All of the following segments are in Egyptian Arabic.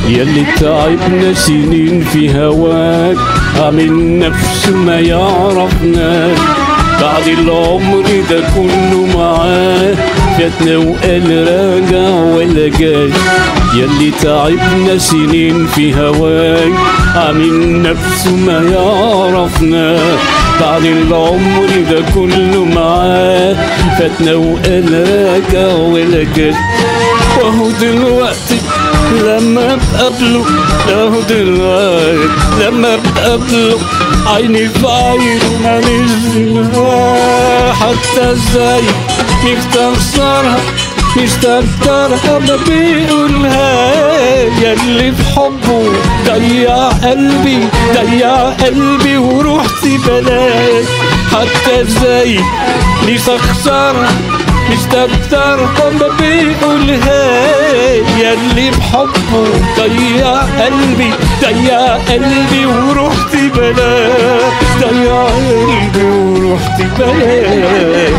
يلي تعبنا سنين في هواك عامل نفسه ما يعرفناك بعد العمر ده كله معاه فاتنا وقال راجع ولا جاي يلي تعبنا سنين في هواك عامل نفسه ما يعرفناك بعد العمر ده كله معاه فاتنا وقال راجع ولا جاي وهو دلوقتي لما بقابله اهو دلوقتي لما بقابله عيني في عينه ما نزلها حتى ازاي مستخسرها مستكترها ما بيقولها ياللي في حبه ضيع قلبي ضيع قلبي ورحت بلاش حتى ازاي مستخسرها مستكترها ما بيقولها ياللي بحبه ضيع قلبي ضيع قلبي ورحت بلاش ضيع قلبي ورحت بلاش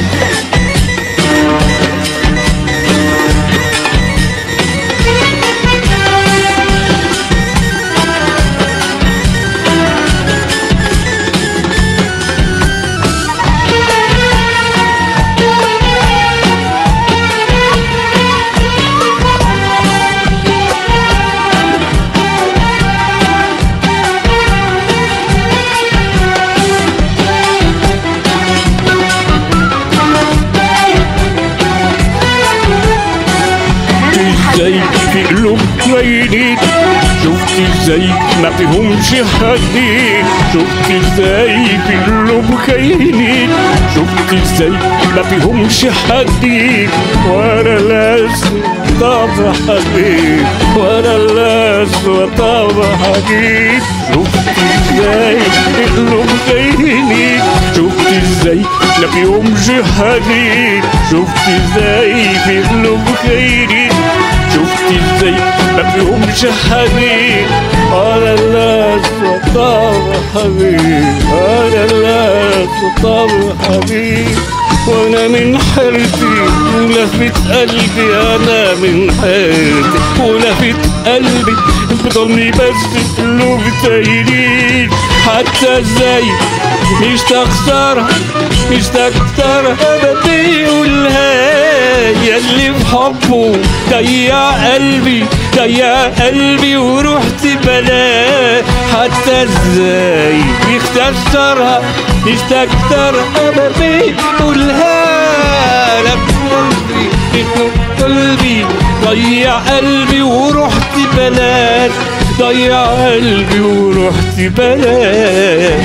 ازاي في قلوب ميلين شفت ازاي ما فيهمش حديد شفت ازاي في قلوب خاينين شفت ازاي ما فيهمش حديد وانا لازم طبع حديد وانا لازم طبع حديد شفت ازاي في قلوب خاينين شفت ازاي ما فيهمش حديد شفت ازاي في قلوب خاينين شفت ازاي ما فيهمش حبيب انا الناس وطاب حبيب انا الناس وطاب حبيب وانا من حيرتي ولفت قلبي انا من حيرتي ولفت قلبي بضلني بس قلوب تايهين حتى ازاي مش تخسرها مش تكترها ما بيقولها ياللي في حبه ضيع قلبي ضيع قلبي ورحت بلاه حتى ازاي يخسرها مش تكترها ما بيقولها لك قلبي قلبي ضيع قلبي ورحت بلاش ضيع قلبي ورحت بلاش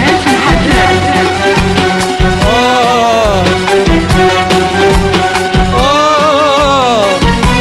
آه آه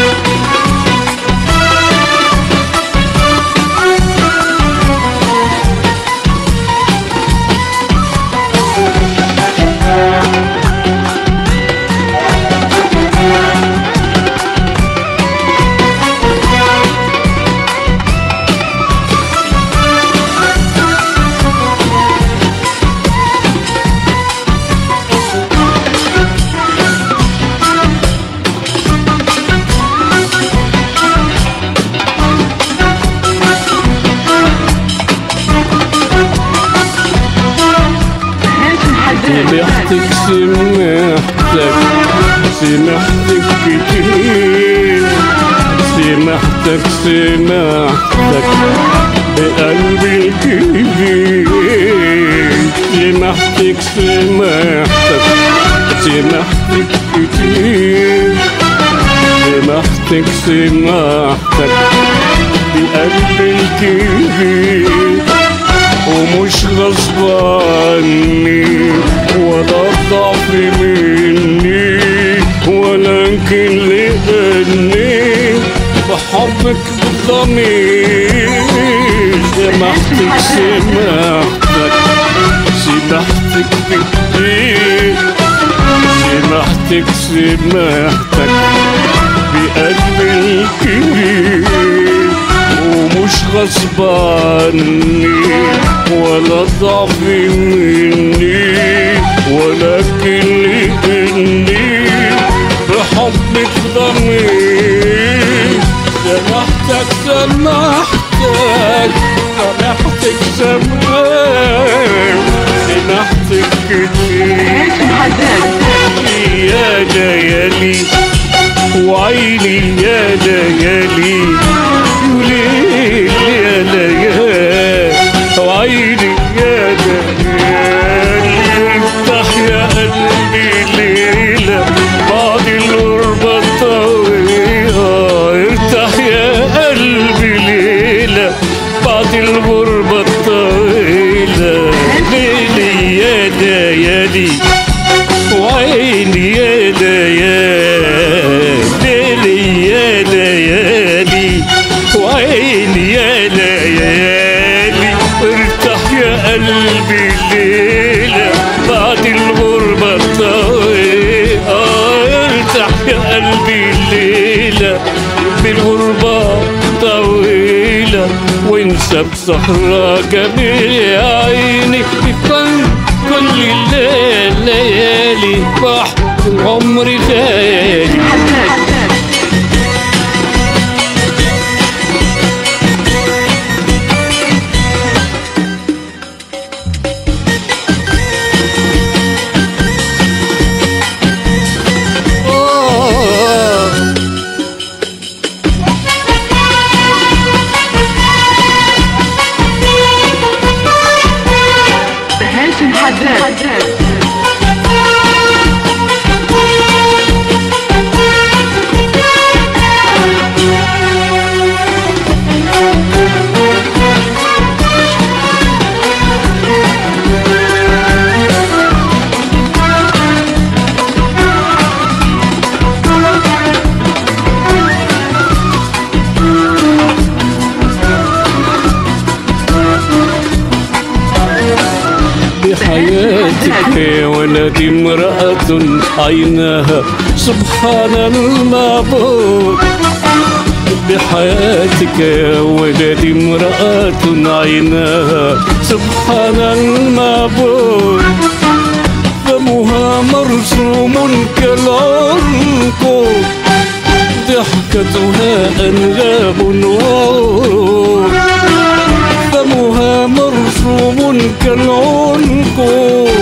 سمحتك سمحتك سمحتك كتير سمحتك سمحتك بقلبي الكبير سمحتك سمحتك سمحتك كتير سمحتك سمحتك بقلبي الكبير ومش غصب عني ولا ضعف مني ولكن لأني بحبك بضمير سمحتك سمحتك سمحتك كتير سمحتك سمحتك بقلبي الكبير ومش غصب عني ولا ضعف مني ولكن لاني بحبك ضمير سمحت سمحتك سمحتك سمحتك سمحتك سمحتك كتير يا ليالي وعيني يا ليالي وليل يا ليالي وعيني يا ليالي افتح يا قلبي ليلة بعد الغربة الطويلة ارتاح يا قلبي ليلة بعد الغربة الطويلة ليلي يا ليالي وعيني يا ليالي ليلي يا ليالي وعيني يا ليالي ارتاح يا قلبي الليلة بعد الغربة الطويلة ارتاح يا قلبي الليلة بالغربة طويلة وانسى بسهرة جميل يا عيني يكون كل الليل ليالي بحر عمري خيالي آه هاشم حداد بحياتك يا ولدي امرأة عيناها سبحان المعبود بحياتك يا ولدي امرأة عيناها سبحان المعبود فمها مرسوم كالعنقود ضحكتها أنغام ورود فمها مرسوم كالعنقود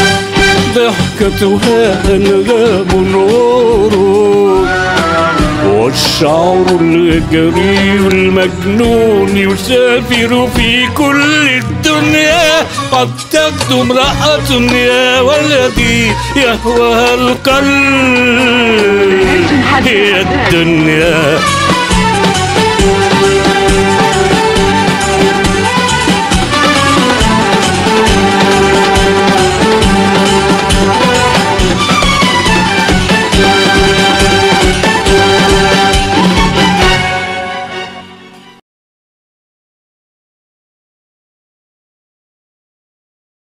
ضحكتها أنغام ورود والشعر الجريء المجنون يسافر في كل الدنيا قد تبدو امرأة يا ولدي يهواها القلب هي الدنيا